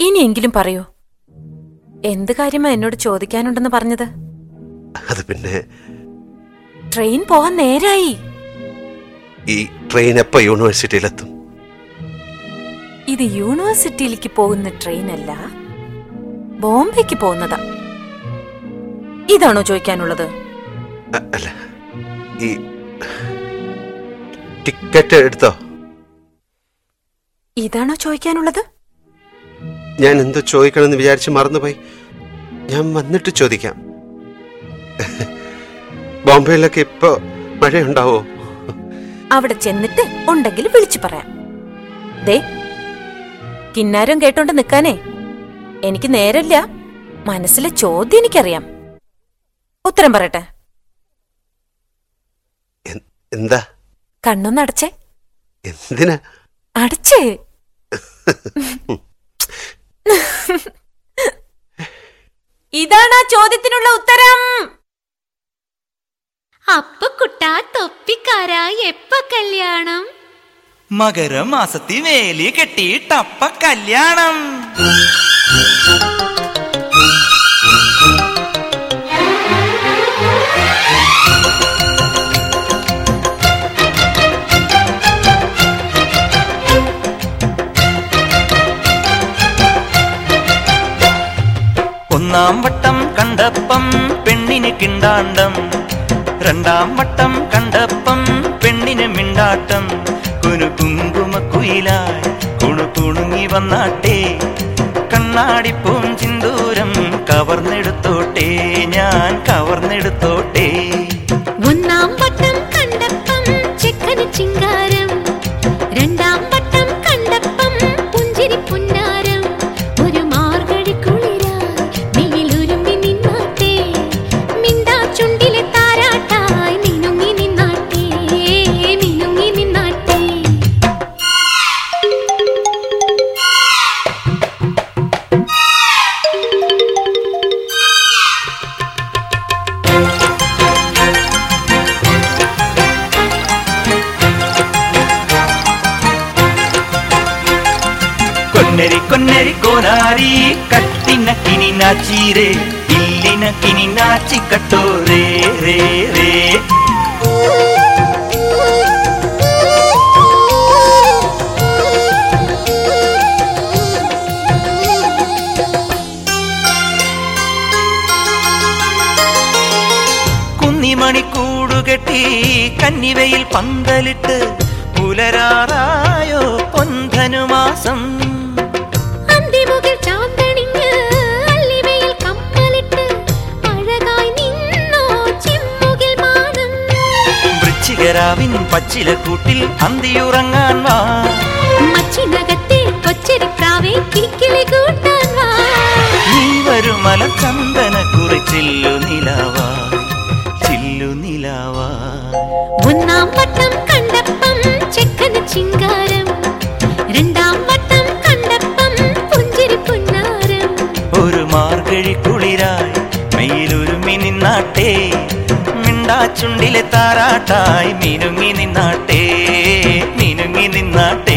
ഇനിയെങ്കിലും പറയൂ എന്ത് കാര്യമാ എന്നോട് ചോദിക്കാനുണ്ടെന്ന് പറഞ്ഞത് അത് പിന്നെ ട്രെയിൻ പോവാൻ നേരായി ഈ ട്രെയിൻ എപ്പോ യൂണിവേഴ്സിറ്റിയിലെത്തും ഇത് യൂണിവേഴ്സിറ്റിയിലേക്ക് പോകുന്ന ട്രെയിനല്ല ബോംബെക്ക് പോകുന്നതാ ഇതാണോ ചോദിക്കാനുള്ളത് അ- അല്ല ഈ ടിക്കറ്റ് എടുത്തോ ഇതാണോ ചോദിക്കാനുള്ളത് ഞാൻ എന്തോ ചോദിക്കണമെന്ന് വിചാരിച്ച് മറന്നുപോയി ഞാൻ വന്നിട്ട് ചോദിക്കാം ബോംബെയിലൊക്കെ ഇപ്പൊ മഴയുണ്ടാവോ അവിടെ ചെന്നിട്ട് ഉണ്ടെങ്കിൽ വിളിച്ചു പറയാം ദേ കിന്നാരം കേട്ടോണ്ട് നിക്കാനേ എനിക്ക് നേരല്ല മനസ്സിലെ ചോദ്യം എനിക്കറിയാം ഉത്തരം പറയട്ടെ എൻ- എന്താ കണ്ണൊന്ന് അടച്ചേ എന്തിനാ അടച്ചേ ഇതാണ് ആ ചോദ്യത്തിനുള്ള ഉത്തരം അപ്പ കുട്ടാ തൊപ്പിക്കാരാ എപ്പ കല്യാണം മകരമാസത്തി വേലി കെട്ടിയിട്ടപ്പ കല്യാണം ഒന്നാം വട്ടം കണ്ടപ്പം പെണ്ണിന് കിണ്ടാണ്ടം രണ്ടാം വട്ടം കണ്ടപ്പം പെണ്ണിന് മിണ്ടാട്ടം കുനു കുങ്കുമ കുയിലായി കുണു കുണുങ്ങി വന്നാട്ടെ കണ്ണാടിപ്പൂം ചിന്തൂരം കവർന്നെടുത്തോട്ടെ ഞാൻ കവർന്നെടുത്തോട്ടെ ഒന്നാം വട്ടം കണ്ടപ്പം ചെക്കന് ചിങ്കാരം രണ്ടാം വട്ടം കണ്ടപ്പം പുഞ്ചിരി പുന്നാരം ഒരു മാർഗഴി കുളിരായി നീയിലുരുമ്പി നിന്നാട്ടെ മിണ്ടാ ചുണ്ടിലെ താരാട്ടായി മിനുങ്ങി നിന്നാട്ടെ മിനുങ്ങി നിന്നാട്ടെ കൊന്നരി കൊന്നരി കോനാരി കട്ടിന കിനി നാച്ചീരേ ഇല്ലിന കിനി നാച്ചി കട്ടോ രേ രേ രേ കുന്നിമണി കൂടുകെട്ടി കന്നിവയിൽ പന്തലിട്ട് പുലരാറായോ പൊന്തനുമാസം അന്തിമുകിൽ ചാന്തണിഞ്ഞ് അല്ലിവയിൽ കമ്മലിട്ട് അഴകായി നിന്നോ ചെമ്മുകിൽ മാനം വൃശ്ചികരാവിൻ പച്ചിലക്കൂട്ടിൽ അന്തിയുറങ്ങാൻ വാ മച്ചിനകത്തെ കൊച്ചരിപ്രാവേ കിളിക്കിളി കൂട്ടാൻ വാ നീ വരുമല ചന്ദന കുറിച്ചില്ലു നിലാവാ ചില്ലു നിലാവാ ഒന്നാം വട്ടം കണ്ടപ്പം ചെക്കന് ചിങ്കാരം രണ്ടാം വട്ടം കണ്ടപ്പം പുഞ്ചിരി പുന്നാരം ഒരു മാർഗഴി കുളിരായി മെയിലൊരുമി നിന്നാട്ടെ മിണ്ടാച്ചുണ്ടിലെ താരാട്ടായി മിനുങ്ങി നിന്നാട്ടെ മിനുങ്ങി നിന്നാട്ടെ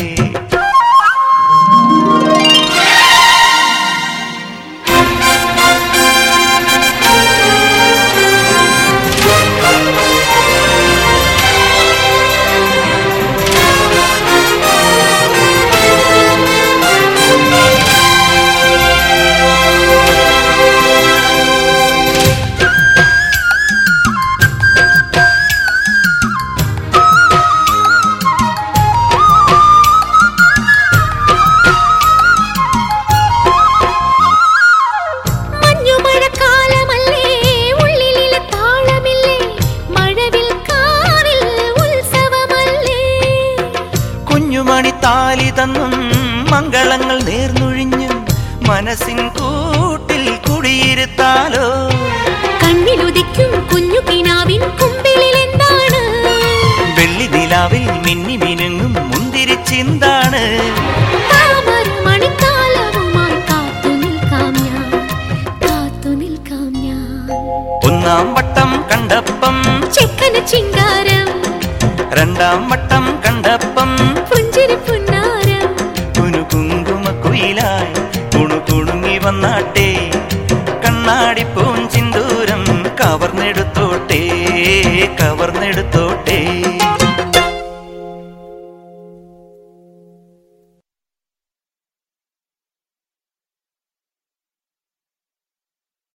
മഞ്ഞുമഴക്കാലമല്ലേ ഉള്ളിലെ താളമില്ലേ മഴവിൽ കാറിൽ ഉത്സവമല്ലേ കുഞ്ഞുമണി താലി തന്നും മംഗളങ്ങൾ നേർന്നൊഴിഞ്ഞും മനസ്സിൻ കൂട്ടിൽ കുടിയിരുത്താലോ കണ്ണിലുദിക്കും കുഞ്ഞു കിനാവിൻ കുമ്പിളിൽ എന്താണ് വെള്ളി നിലാവിൽ മിന്നി മിനുങ്ങും മുന്തിരി ചിന്താണ് താമര മണിക്കാലവുമായി കാത്തു നിൽക്കാം ഞാൻ കാത്തു നിൽക്കാം ഞാൻ ഒന്നാം വട്ടം കണ്ടപ്പം ചെക്കന് ചിങ്കാരം രണ്ടാം വട്ടം കണ്ടപ്പം പുഞ്ചിരി പുന്നാരം കുനു കുങ്കുമ കുയിലായി കുണു കുണുങ്ങി വന്നാട്ടെ കണ്ണാടി പൂഞ്ചിന്തൂരം കവർന്നെടുത്തോട്ടെ കവർന്നെടുത്തോട്ടെ